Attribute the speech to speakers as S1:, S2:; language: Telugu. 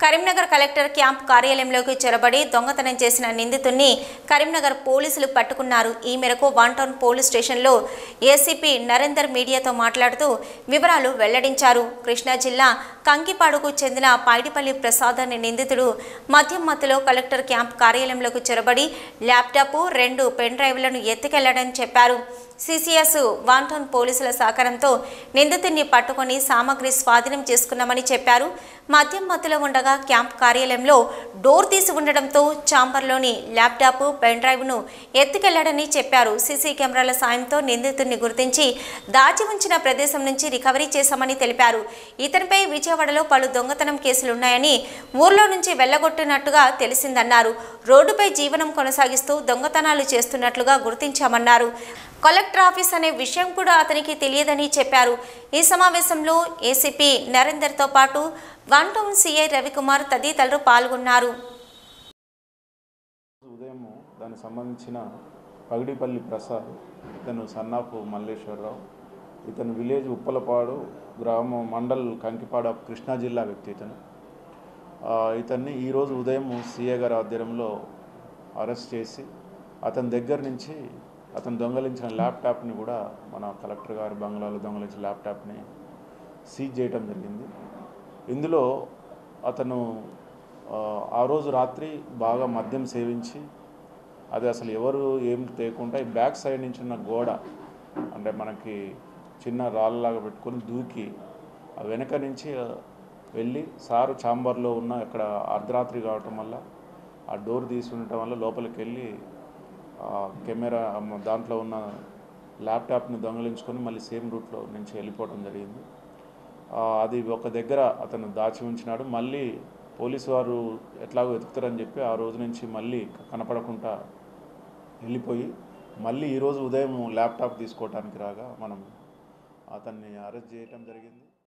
S1: కరీంనగర్ కలెక్టర్ క్యాంప్ కార్యాలయంలోకి చొరబడి దొంగతనం చేసిన నిందితుడిని కరీంనగర్ పోలీసులు పట్టుకున్నారు ఈ మేరకు వన్ టౌన్ పోలీస్ స్టేషన్లో ఏసీపీ నరేందర్ మీడియాతో మాట్లాడుతూ వివరాలు వెల్లడించారు కృష్ణా జిల్లా కంకిపాడుకు చెందిన పైడిపల్లి ప్రసాద్ అనే నిందితుడు మద్యం మత్తులో కలెక్టర్ క్యాంప్ కార్యాలయంలోకి చొరబడి ల్యాప్టాప్ రెండు పెన్ డ్రైవ్లను ఎత్తుకెళ్లాడని చెప్పారు సిసిఎస్ వన్ టౌన్ పోలీసుల సహకారంతో నిందితుడిని పట్టుకొని సామగ్రి స్వాధీనం చేసుకున్నామని చెప్పారు మద్యం మత్తులో ఉండగా క్యాంప్ కార్యాలయంలో డోర్ తీసి ఉండడంతో చాంబర్లోని ల్యాప్టాప్ పెన్ డ్రైవ్ను ఎత్తుకెళ్లాడని చెప్పారు సీసీ కెమెరాల సాయంతో నిందితుడిని గుర్తించి దాచి ఉంచిన ప్రదేశం నుంచి రికవరీ చేశామని తెలిపారు ఇతనిపై విజయవాడలో పలు దొంగతనం కేసులున్నాయని ఊర్లో నుంచి వెళ్లగొట్టినట్టుగా తెలిసిందన్నారు రోడ్డుపై జీవనం కొనసాగిస్తూ దొంగతనాలు చేస్తున్నట్లుగా గుర్తించామన్నారు కలెక్టర్ ఆఫీస్ అనే విషయం కూడా అతనికి తెలియదని చెప్పారు ఈ సమావేశంలో ఏసీపీ నరేందర్తో పాటు వన్ టౌన్ సీఐ రవికుమార్ తదితరులు పాల్గొన్నారు
S2: ఉదయం దానికి సంబంధించిన పగిడిపల్లి ప్రసాద్ ఇతను సన్నాపు మల్లేశ్వరరావు ఇతను విలేజ్ ఉప్పలపాడు గ్రామం మండల్ కంకిపాడు ఆఫ్ కృష్ణా జిల్లా వ్యక్తి ఇతను ఆ, ఇతన్ని ఈరోజు ఉదయం సీఏ గారి ఆధ్వర్యంలో అరెస్ట్ చేసి అతని దగ్గర నుంచి అతను దొంగలించిన ల్యాప్టాప్ని కూడా మన కలెక్టర్ గారి బంగ్లాలో దొంగలించిన ల్యాప్టాప్ని సీజ్ చేయడం జరిగింది ఇందులో అతను ఆ, ఆ రోజు రాత్రి బాగా మద్యం సేవించి అది అసలు ఎవరు ఏం తేకుండా ఈ బ్యాక్ సైడ్ నుంచి ఉన్న గోడ అంటే మనకి చిన్న రాళ్ళలాగా పెట్టుకొని దూకి ఆ వెనక నుంచి ఆ, వెళ్ళి సారు చాంబర్లో ఉన్న ఇక్కడ అర్ధరాత్రి కావటం వల్ల ఆ డోర్ తీసి ఉండటం వల్ల లోపలికి వెళ్ళి ఆ కెమెరా మ- దాంట్లో ఉన్న ల్యాప్టాప్ని దొంగలించుకొని మళ్ళీ సేమ్ రూట్లో నుంచి వెళ్ళిపోవడం జరిగింది ఆ, అది ఒక దగ్గర అతను దాచి ఉంచినాడు మళ్ళీ పోలీసు వారు ఎట్లాగో వెతుకుతారని చెప్పి ఆ రోజు నుంచి మళ్ళీ కనపడకుండా వెళ్ళిపోయి మళ్ళీ ఈరోజు ఉదయం ల్యాప్టాప్ తీసుకోవడానికి రాగా మనం అతన్ని అరెస్ట్ చేయటం జరిగింది